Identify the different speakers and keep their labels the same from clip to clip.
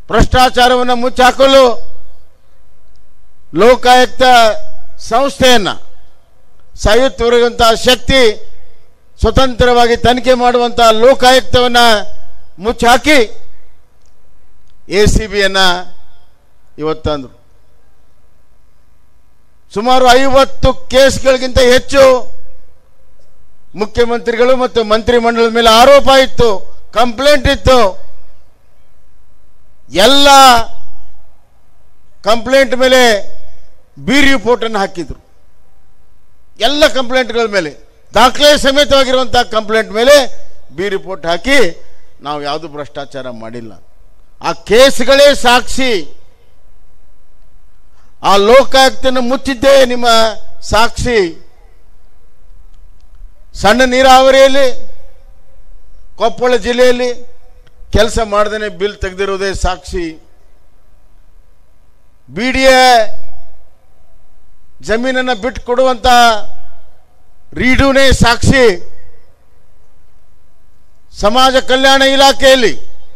Speaker 1: ಭ್ರಷ್ಟಾಚಾರವನ್ನು ಮುಚ್ಚಾಕಲು ಲೋಕಾಯುಕ್ತ ಸಂಸ್ಥೆಯನ್ನು ಸಾಯುತ್ತವರಿಗಂತಹ ಶಕ್ತಿ ಸ್ವತಂತ್ರವಾಗಿ ತನಿಖೆ ಮಾಡುವಂತಹ ಲೋಕಾಯುಕ್ತವನ್ನು ಮುಚ್ಚಾಕಿ ಎ ಸಿ ಬಿಯನ್ನು ಇವತ್ತಂದರು ಸುಮಾರು ಐವತ್ತು ಕೇಸ್ಗಳಿಗಿಂತ ಹೆಚ್ಚು ಮುಖ್ಯಮಂತ್ರಿಗಳು ಮತ್ತು ಮಂತ್ರಿಮಂಡಲದ ಮೇಲೆ ಆರೋಪ ಇತ್ತು ಕಂಪ್ಲೇಂಟ್ ಇತ್ತು ಎಲ್ಲ ಕಂಪ್ಲೇಂಟ್ ಮೇಲೆ ಬಿ ರಿಪೋರ್ಟನ್ನು ಹಾಕಿದ್ರು ಎಲ್ಲ ಕಂಪ್ಲೇಂಟ್ಗಳ ಮೇಲೆ ದಾಖಲೆ ಸಮೇತವಾಗಿರುವಂಥ ಕಂಪ್ಲೇಂಟ್ ಮೇಲೆ ಬಿ ರಿಪೋರ್ಟ್ ಹಾಕಿ ನಾವು ಯಾವುದು ಭ್ರಷ್ಟಾಚಾರ ಮಾಡಿಲ್ಲ ಆ ಕೇಸ್ಗಳೇ ಸಾಕ್ಷಿ ಆ ಲೋಕಾಯುಕ್ತನ ಮುಚ್ಚಿದ್ದೇ ನಿಮ್ಮ ಸಾಕ್ಷಿ ಸಣ್ಣ ನೀರಾವರಿಯಲ್ಲಿ ಕೊಪ್ಪಳ ಜಿಲ್ಲೆಯಲ್ಲಿ ಕೆಲಸ ಮಾಡದೇ ಬಿಲ್ ತೆಗೆದಿರೋದೇ ಸಾಕ್ಷಿ ಬಿ ಡಿ ಎ ಜಮೀನನ್ನು ಬಿಟ್ಟು ಕೊಡುವಂತ ರೀಡುನೇ ಸಾಕ್ಷಿ ಸಮಾಜ ಕಲ್ಯಾಣ ಇಲಾಖೆಯಲ್ಲಿ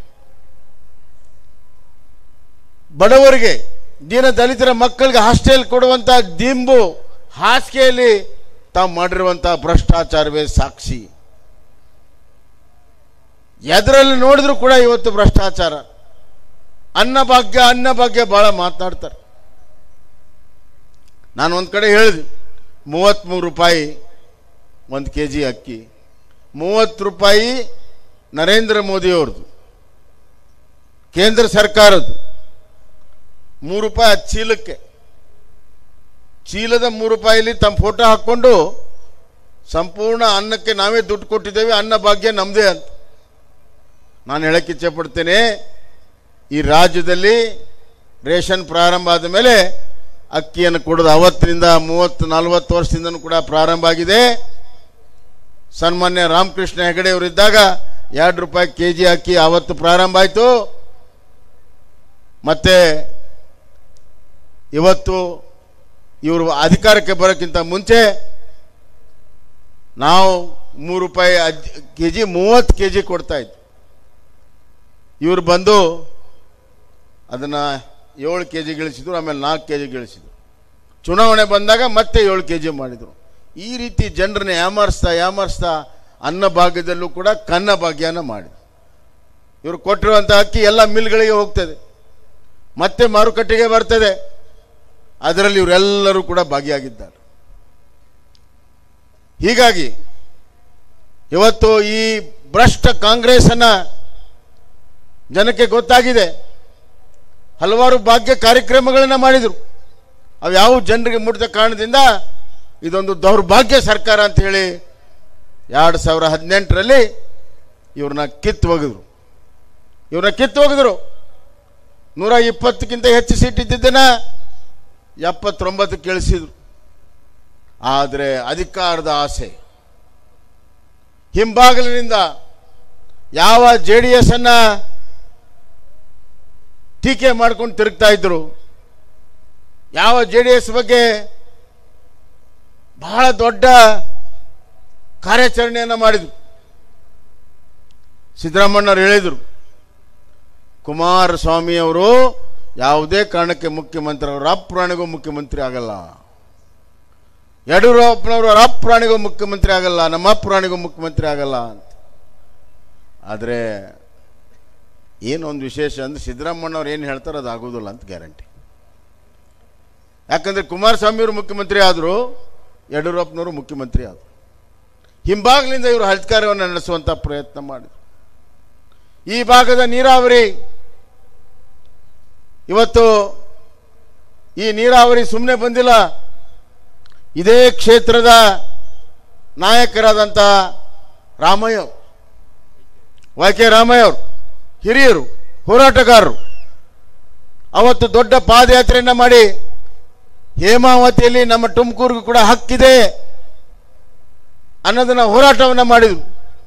Speaker 1: ಬಡವರಿಗೆ ದೀನ ದಲಿತರ ಮಕ್ಕಳಿಗೆ ಹಾಸ್ಟೆಲ್ ಕೊಡುವಂತ ದಿಂಬು ಹಾಸಿಗೆಯಲ್ಲಿ ತಾವು ಮಾಡಿರುವಂತಹ ಭ್ರಷ್ಟಾಚಾರವೇ ಸಾಕ್ಷಿ ಎದರಲ್ಲಿ ನೋಡಿದ್ರು ಕೂಡ ಇವತ್ತು ಭ್ರಷ್ಟಾಚಾರ ಅನ್ನಭಾಗ್ಯ ಅನ್ನಭಾಗ್ಯ ಬಹಳ ಮಾತನಾಡ್ತಾರೆ ನಾನು ಒಂದು ಕಡೆ ಹೇಳಿದೆ ಮೂವತ್ತ್ಮೂರು ರೂಪಾಯಿ ಒಂದು ಕೆ ಜಿ ಅಕ್ಕಿ ಮೂವತ್ತು ರೂಪಾಯಿ ನರೇಂದ್ರ ಮೋದಿಯವ್ರದ್ದು ಕೇಂದ್ರ ಸರ್ಕಾರದ್ದು ಮೂರು ರೂಪಾಯಿ ಆ ಚೀಲಕ್ಕೆ ಚೀಲದ ಮೂರು ರೂಪಾಯಿಲಿ ತಮ್ಮ ಫೋಟೋ ಹಾಕ್ಕೊಂಡು ಸಂಪೂರ್ಣ ಅನ್ನಕ್ಕೆ ನಾವೇ ದುಡ್ಡು ಕೊಟ್ಟಿದ್ದೇವೆ ಅನ್ನ ಭಾಗ್ಯ ನಮ್ಮದೇ ಅಂತ ನಾನು ಹೇಳಕ್ಕೆ ಇಚ್ಛೆ ಪಡ್ತೇನೆ ಈ ರಾಜ್ಯದಲ್ಲಿ ರೇಷನ್ ಪ್ರಾರಂಭ ಆದ ಮೇಲೆ ಅಕ್ಕಿಯನ್ನು ಕೊಡೋದು ಅವತ್ತಿನಿಂದ ಮೂವತ್ತು ನಲವತ್ತು ವರ್ಷದಿಂದನೂ ಕೂಡ ಪ್ರಾರಂಭ ಆಗಿದೆ ಸನ್ಮಾನ್ಯ ರಾಮಕೃಷ್ಣ ಹೆಗಡೆ ಅವರಿದ್ದಾಗ ಎರಡು ರೂಪಾಯಿ ಕೆ ಜಿ ಅಕ್ಕಿ ಆವತ್ತು ಪ್ರಾರಂಭ ಆಯಿತು ಮತ್ತೆ ಇವತ್ತು ಇವರು ಅಧಿಕಾರಕ್ಕೆ ಬರೋಕ್ಕಿಂತ ಮುಂಚೆ ನಾವು ಮೂರು ರೂಪಾಯಿ ಕೆ ಜಿ ಮೂವತ್ತು ಕೆ ಜಿ ಕೊಡ್ತಾ ಇದ್ವಿ ಇವರು ಬಂದು ಅದನ್ನು ಏಳು ಕೆ ಜಿ ಗಳಿಸಿದ್ರು ಆಮೇಲೆ ನಾಲ್ಕು ಕೆ ಜಿ ಗಳಿಸಿದ್ರು ಚುನಾವಣೆ ಬಂದಾಗ ಮತ್ತೆ ಏಳು ಕೆ ಜಿ ಮಾಡಿದರು ಈ ರೀತಿ ಜನರನ್ನ ಯಾಮಾರಿಸ್ತಾ ಯಾಮಾರಿಸ್ತಾ ಅನ್ನ ಭಾಗ್ಯದಲ್ಲೂ ಕೂಡ ಕನ್ನ ಭಾಗ್ಯನ ಮಾಡಿದ್ರು ಇವರು ಕೊಟ್ಟಿರುವಂಥ ಅಕ್ಕಿ ಎಲ್ಲ ಮಿಲ್ಗಳಿಗೆ ಹೋಗ್ತದೆ ಮತ್ತೆ ಮಾರುಕಟ್ಟೆಗೆ ಬರ್ತದೆ ಅದರಲ್ಲಿ ಇವರೆಲ್ಲರೂ ಕೂಡ ಭಾಗಿಯಾಗಿದ್ದಾರೆ ಹೀಗಾಗಿ ಇವತ್ತು ಈ ಭ್ರಷ್ಟ ಕಾಂಗ್ರೆಸ್ಸನ್ನ ಜನಕ್ಕೆ ಗೊತ್ತಾಗಿದೆ ಹಲವಾರು ಭಾಗ್ಯ ಕಾರ್ಯಕ್ರಮಗಳನ್ನು ಮಾಡಿದರು ಅವು ಯಾವ ಜನರಿಗೆ ಮುಟ್ಟಿದ ಕಾರಣದಿಂದ ಇದೊಂದು ದೌರ್ಭಾಗ್ಯ ಸರ್ಕಾರ ಅಂತ ಹೇಳಿ ಎರಡು ಸಾವಿರ ಹದಿನೆಂಟರಲ್ಲಿ ಇವ್ರನ್ನ ಕಿತ್ತು ಒಗೆದ್ರು ಇವ್ರನ್ನ ಕಿತ್ತು ಒಗೆದ್ರು ನೂರ ಇಪ್ಪತ್ತಕ್ಕಿಂತ ಹೆಚ್ಚು ಸೀಟ್ ಇದ್ದಿದ್ದನ್ನ ಎಪ್ಪತ್ತೊಂಬತ್ತು ಇಳಿಸಿದ್ರು ಆದರೆ ಅಧಿಕಾರದ ಆಸೆ ಹಿಂಬಾಗಿಲಿನಿಂದ ಯಾವ ಜೆ ಡಿ ಎಸ್ ಅನ್ನ ಟೀಕೆ ಮಾಡ್ಕೊಂಡು ತಿರುಗ್ತಾ ಇದ್ರು ಯಾವ ಜೆ ಡಿ ಎಸ್ ಬಗ್ಗೆ ಬಹಳ ದೊಡ್ಡ ಕಾರ್ಯಾಚರಣೆಯನ್ನು ಮಾಡಿದ್ರು ಸಿದ್ದರಾಮಣ್ಣವ್ರು ಹೇಳಿದರು ಕುಮಾರಸ್ವಾಮಿ ಅವರು ಯಾವುದೇ ಕಾರಣಕ್ಕೆ ಮುಖ್ಯಮಂತ್ರಿ ಅವರು ಅಪ್ರಾಣಿಗೂ ಮುಖ್ಯಮಂತ್ರಿ ಆಗಲ್ಲ ಯಡಿಯೂರಪ್ಪನವರು ಅಪ್ರಾಣಿಗೂ ಮುಖ್ಯಮಂತ್ರಿ ಆಗಲ್ಲ ನಮ್ಮ ಅಪ್ರಾಣಿಗೂ ಮುಖ್ಯಮಂತ್ರಿ ಆಗಲ್ಲ ಅಂತ ಆದರೆ ಏನೊಂದು ವಿಶೇಷ ಅಂದ್ರೆ ಸಿದ್ದರಾಮಣ್ಣವ್ರು ಏನು ಹೇಳ್ತಾರೋ ಅದು ಆಗೋದಿಲ್ಲ ಅಂತ ಗ್ಯಾರಂಟಿ ಯಾಕಂದ್ರೆ ಕುಮಾರಸ್ವಾಮಿ ಅವರು ಮುಖ್ಯಮಂತ್ರಿ ಆದರು ಯಡಿಯೂರಪ್ಪನವರು ಮುಖ್ಯಮಂತ್ರಿ ಆದರು ಹಿಂಭಾಗಲಿಂದ ಇವರು ಅಧಿಕಾರವನ್ನು ನಡೆಸುವಂಥ ಪ್ರಯತ್ನ ಮಾಡಿದರು ಈ ಭಾಗದ ನೀರಾವರಿ ಇವತ್ತು ಈ ನೀರಾವರಿ ಸುಮ್ಮನೆ ಬಂದಿಲ್ಲ ಇದೇ ಕ್ಷೇತ್ರದ ನಾಯಕರಾದಂಥ ರಾಮಯ್ಯ ವೈ ಕೆ ರಾಮಯ್ಯ ಅವರು ಹಿರಿಯರು ಹೋರಾಟಗಾರರು ಅವತ್ತು ದೊಡ್ಡ ಪಾದಯಾತ್ರೆಯನ್ನ ಮಾಡಿ ಹೇಮಾವತಿಯಲ್ಲಿ ನಮ್ಮ ತುಮಕೂರಿಗೂ ಕೂಡ ಹಕ್ಕಿದೆ ಅನ್ನೋದನ್ನ ಹೋರಾಟವನ್ನ ಮಾಡಿದ್ರು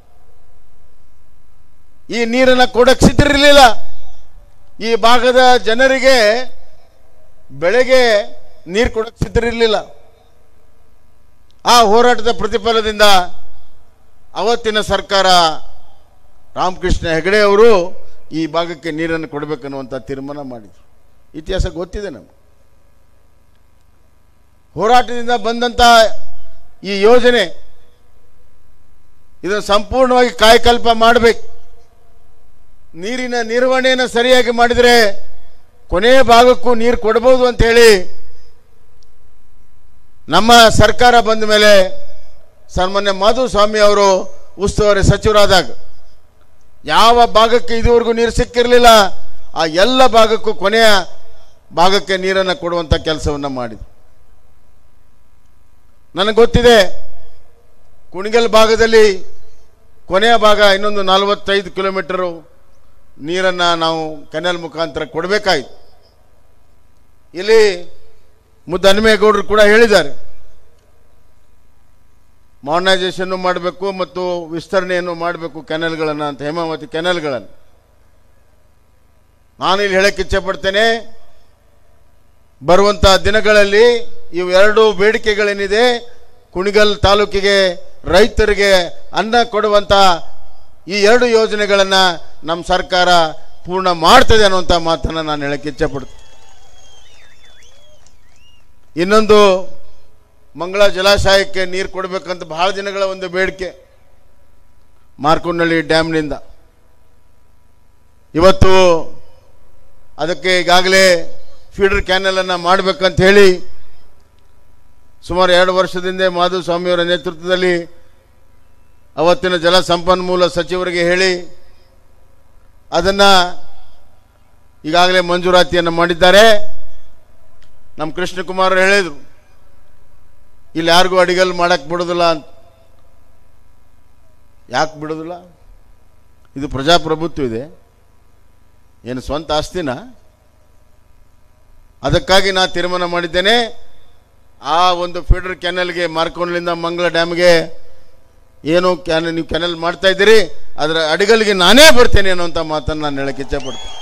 Speaker 1: ಈ ನೀರನ್ನು ಕೊಡಕ್ಕೆ ಸಿದ್ಧರಿರಲಿಲ್ಲ ಈ ಭಾಗದ ಜನರಿಗೆ ಬೆಳೆಗೆ ನೀರು ಕೊಡಕ್ಕೆ ಸಿದ್ಧರಿರಲಿಲ್ಲ ಆ ಹೋರಾಟದ ಪ್ರತಿಫಲದಿಂದ ಅವತ್ತಿನ ಸರ್ಕಾರ ರಾಮಕೃಷ್ಣ ಹೆಗಡೆ ಅವರು ಈ ಭಾಗಕ್ಕೆ ನೀರನ್ನು ಕೊಡಬೇಕನ್ನುವಂಥ ತೀರ್ಮಾನ ಮಾಡಿದರು ಇತಿಹಾಸ ಗೊತ್ತಿದೆ ನಮ್ಗೆ ಹೋರಾಟದಿಂದ ಬಂದಂಥ ಈ ಯೋಜನೆ ಇದನ್ನು ಸಂಪೂರ್ಣವಾಗಿ ಕಾಯಕಲ್ಪ ಮಾಡಬೇಕು ನೀರಿನ ನಿರ್ವಹಣೆಯನ್ನು ಸರಿಯಾಗಿ ಮಾಡಿದರೆ ಕೊನೆಯ ಭಾಗಕ್ಕೂ ನೀರು ಕೊಡಬಹುದು ಅಂತ ಹೇಳಿ ನಮ್ಮ ಸರ್ಕಾರ ಬಂದ ಮೇಲೆ ಸನ್ಮಾನ್ಯ ಮಾಧುಸ್ವಾಮಿ ಅವರು ಉಸ್ತುವಾರಿ ಸಚಿವರಾದಾಗ ಯಾವ ಭಾಗಕ್ಕೆ ಇದುವರೆಗೂ ನೀರು ಸಿಕ್ಕಿರಲಿಲ್ಲ ಆ ಎಲ್ಲ ಭಾಗಕ್ಕೂ ಕೊನೆಯ ಭಾಗಕ್ಕೆ ನೀರನ್ನು ಕೊಡುವಂಥ ಕೆಲಸವನ್ನು ಮಾಡಿದ್ರು ನನಗೆ ಗೊತ್ತಿದೆ ಕುಣಿಗಲ್ ಭಾಗದಲ್ಲಿ ಕೊನೆಯ ಭಾಗ ಇನ್ನೊಂದು ನಲವತ್ತೈದು ಕಿಲೋಮೀಟರು ನೀರನ್ನು ನಾವು ಕೆನಲ್ ಮುಖಾಂತರ ಕೊಡಬೇಕಾಯಿತು ಇಲ್ಲಿ ಮುದ್ದನ್ಮೇಗೌಡರು ಕೂಡ ಹೇಳಿದ್ದಾರೆ ಮಾಡರ್ನೈಸೇಷನ್ನು ಮಾಡಬೇಕು ಮತ್ತು ವಿಸ್ತರಣೆಯನ್ನು ಮಾಡಬೇಕು ಕೆನಲ್ಗಳನ್ನು ಅಂತ ಹೇಮಾವತಿ ಕೆನಲ್ಗಳನ್ನು ನಾನು ಇಲ್ಲಿ ಹೇಳಕ್ಕೆ ಇಚ್ಛೆಪಡ್ತೇನೆ ಬರುವಂಥ ದಿನಗಳಲ್ಲಿ ಇವೆರಡು ಬೇಡಿಕೆಗಳೇನಿದೆ ಕುಣಿಗಲ್ ತಾಲೂಕಿಗೆ ರೈತರಿಗೆ ಅನ್ನ ಕೊಡುವಂಥ ಈ ಎರಡು ಯೋಜನೆಗಳನ್ನು ನಮ್ಮ ಸರ್ಕಾರ ಪೂರ್ಣ ಮಾಡ್ತದೆ ಅನ್ನುವಂಥ ಮಾತನ್ನು ನಾನು ಹೇಳಕ್ಕೆ ಇಚ್ಛೆಪಡ್ತೀನಿ ಇನ್ನೊಂದು ಮಂಗಳ ಜಲಾಶಯಕ್ಕೆ ನೀರು ಕೊಡಬೇಕಂತ ಬಹಳ ದಿನಗಳ ಒಂದು ಬೇಡಿಕೆ ಮಾರ್ಕೊಂಡಳ್ಳಿ ಡ್ಯಾಮ್ನಿಂದ ಇವತ್ತು ಅದಕ್ಕೆ ಈಗಾಗಲೇ ಫೀಡರ್ ಕ್ಯಾನಲನ್ನು ಮಾಡಬೇಕಂತ ಹೇಳಿ ಸುಮಾರು ಎರಡು ವರ್ಷದಿಂದ ಮಾಧುಸ್ವಾಮಿಯವರ ನೇತೃತ್ವದಲ್ಲಿ ಅವತ್ತಿನ ಜಲ ಸಂಪನ್ಮೂಲ ಸಚಿವರಿಗೆ ಹೇಳಿ ಅದನ್ನು ಈಗಾಗಲೇ ಮಂಜೂರಾತಿಯನ್ನು ಮಾಡಿದ್ದಾರೆ ನಮ್ಮ ಕೃಷ್ಣಕುಮಾರ್ ಹೇಳಿದರು ಇಲ್ಲಿ ಯಾರಿಗೂ ಅಡಿಗಲ್ ಮಾಡಕ್ಕೆ ಬಿಡೋದಿಲ್ಲ ಅಂತ ಯಾಕೆ ಬಿಡೋದಿಲ್ಲ ಇದು ಪ್ರಜಾಪ್ರಭುತ್ವ ಇದೆ ಏನು ಸ್ವಂತ ಆಸ್ತಿನ ಅದಕ್ಕಾಗಿ ನಾ ತೀರ್ಮಾನ ಮಾಡಿದ್ದೇನೆ ಆ ಒಂದು ಫೀಡರ್ ಕೆನಲ್ಗೆ ಮಾರ್ಕೊಂಡ್ಲಿಂದ ಮಂಗಳ ಡ್ಯಾಮ್ಗೆ ಏನು ಕ್ಯಾನ್ ನೀವು ಕೆನಲ್ ಮಾಡ್ತಾ ಇದ್ದೀರಿ ಅದರ ಅಡಿಗಲ್ಗೆ ನಾನೇ ಬರ್ತೇನೆ ಅನ್ನುವಂಥ ಮಾತನ್ನು ನಾನು ಹೇಳಕ್ಕೆ ಇಚ್ಛೆಪಡ್ತೇನೆ